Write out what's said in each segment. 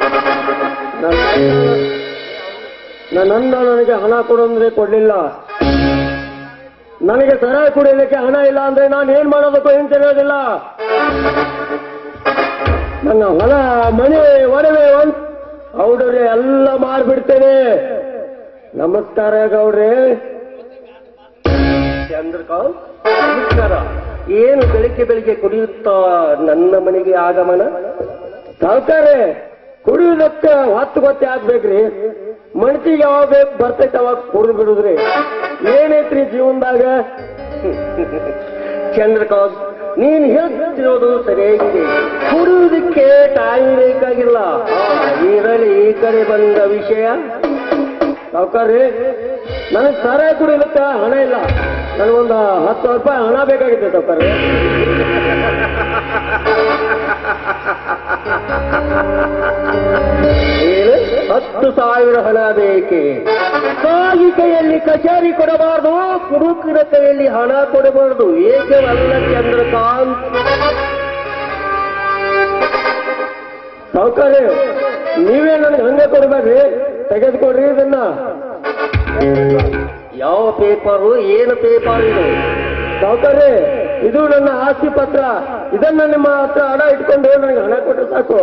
ನನ್ನ ಅಣ್ಣ ನನಗೆ ಹಣ ಕೊಡು ಅಂದ್ರೆ ಕೊಡ್ಲಿಲ್ಲ ನನಗೆ ಸರಾಯ ಕುಡಿಯಲಿಕ್ಕೆ ಹಣ ಇಲ್ಲ ಅಂದ್ರೆ ನಾನು ಏನ್ ಮಾಡೋದಕ್ಕೂ ಏನ್ ತಿಳಿಯೋದಿಲ್ಲ ನನ್ನ ಹೊಲ ಮನೆ ಒಡವೆ ಒಂದ್ ಹೌದ್ರಿ ಎಲ್ಲ ಮಾರ್ಬಿಡ್ತೇನೆ ನಮಸ್ಕಾರ ಗೌಡ್ರೆ ಚಂದ್ರಕಾಂತ್ ನಮಸ್ಕಾರ ಏನು ಬೆಳಿಗ್ಗೆ ಬೆಳಿಗ್ಗೆ ಕುಡಿಯುತ್ತಾ ನನ್ನ ಮನೆಗೆ ಆಗಮನ ಸಾವುಕಾರೆ ಕುಡಿಯುವುದಕ್ಕೆ ಹತ್ತು ಗೊತ್ತೆ ಆಗ್ಬೇಕ್ರಿ ಮನಸ್ಸಿಗೆ ಯಾವಾಗ ಬೇಕು ಬರ್ತೈತೆ ಅವಾಗ ಕುಡಿದು ಬಿಡುದ್ರಿ ಏನೈತ್ರಿ ಜೀವನದಾಗ ಚಂದ್ರಕಾಂತ್ ನೀನ್ ಹೇಳ್ತಿರೋದು ಸರಿಯಾಗಿದೆ ಕುಡಿಯುವುದಕ್ಕೆ ಟೈಮ್ ಬೇಕಾಗಿಲ್ಲ ಆ, ಇರಲಿ ಈ ಕಡೆ ಬಂದ ವಿಷಯ ಸಾವುಕಾರ್ರಿ ನನಗೆ ಸಾರಾಯಿ ಕುಡಿಲಿಕ್ಕೆ ಹಣ ಇಲ್ಲ ನನಗೊಂದು ಹತ್ತು ಸಾವಿರ ರೂಪಾಯಿ ಹಣ ಬೇಕಾಗಿತ್ತು ಸಾವುಕಾರ್ರಿ ಏನು ಹತ್ತು ಸಾವಿರ ಹಣ ಬೇಕೆ ಕಾಗಿ ಕೈಯಲ್ಲಿ ಕಚೇರಿ ಕೊಡಬಾರದು ಕುಡುಕಿನ ಕೈಯಲ್ಲಿ ಹಣ ಕೊಡಬಾರದು ಏಕವಲ್ಲ ಚಂದ್ರಕಾಂತ್ ಸಾವುಕಾರ್ರಿ ನೀವೇ ನನಗೆ ಹಂಗೆ ಕೊಡ್ಬೇಡ್ರಿ ತೆಗೆದುಕೊಡ್ರಿ ಇದನ್ನ ಯಾವ ಪೇಪರು ಏನು ಪೇಪರ್ ಇದು ಸಾವುಕಾರ್ರಿ ಇದು ನನ್ನ ಆಸ್ತಿ ಪತ್ರ ಇದನ್ನ ನಿಮ್ಮ ಹತ್ರ ಹಣ ಇಟ್ಕೊಂಡು ನನಗೆ ಹಣ ಕೊಟ್ಟರೆ ಸಾಕು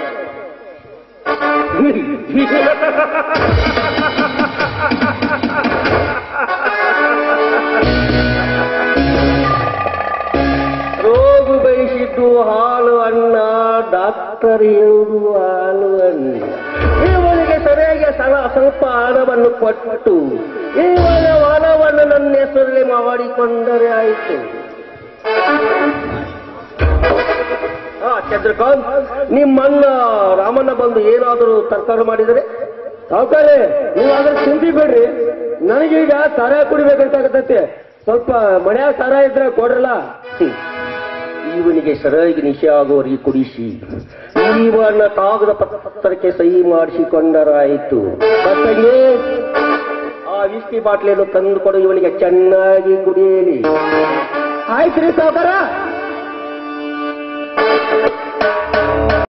ರೋಗು ಬಯಸಿದ್ದು ಹಾಲು ಅನ್ನ ಡಾಕ್ಟರ್ ಹೇಳುವುದು ಹಾಲು ಅನ್ನ ಇವನಿಗೆ ಸರಿಯಾಗಿ ಸಲ ಸ್ವಲ್ಪ ಹಣವನ್ನು ಕೊಟ್ಟು ಇವನ ಹೊಲವನ್ನು ನನ್ನ ಹೆಸರಲ್ಲಿ ಮಾಡಿಕೊಂಡರೆ ಆಯಿತು ಹಾ ಚಂದ್ರಕಾಂತ್ ನಿಮ್ಮಣ್ಣ ರಾಮಣ್ಣ ಬಂದು ಏನಾದರೂ ತರ್ಕಾರಿ ಮಾಡಿದರೆ ಸಾವುಕಾರೆ ನೀವು ಅದ್ರ ಚಿಂತೆ ಬೇಡ್ರಿ ನನಗೀಗ ಸಾರಾಯ ಕುಡಿಬೇಕಂತಾಗತ್ತೆ ಸ್ವಲ್ಪ ಮನ್ಯಾಗ ಸಾರಾಯ ಇದ್ರೆ ಕೊಡ್ರಲ್ಲ ಇವನಿಗೆ ಸರಿಯಾಗಿ ನಿಶೆ ಆಗುವವರಿಗೆ ಕುಡಿಸಿ ಇವನ ಕಾಗದ ಪತ್ರಕ್ಕೆ ಸಹಿ ಮಾಡಿಸಿಕೊಂಡರಾಯಿತು ಮತ್ತಂಗೆ ಆ ವಿಸ್ಕಿ ಬಾಟ್ಲಿಯನ್ನು ತಂದು ಕೊಡು ಇವನಿಗೆ ಚೆನ್ನಾಗಿ ಕುಡಿಯಲಿ ಆಯ್ತ್ರಿ ಸಾವುಕಾರ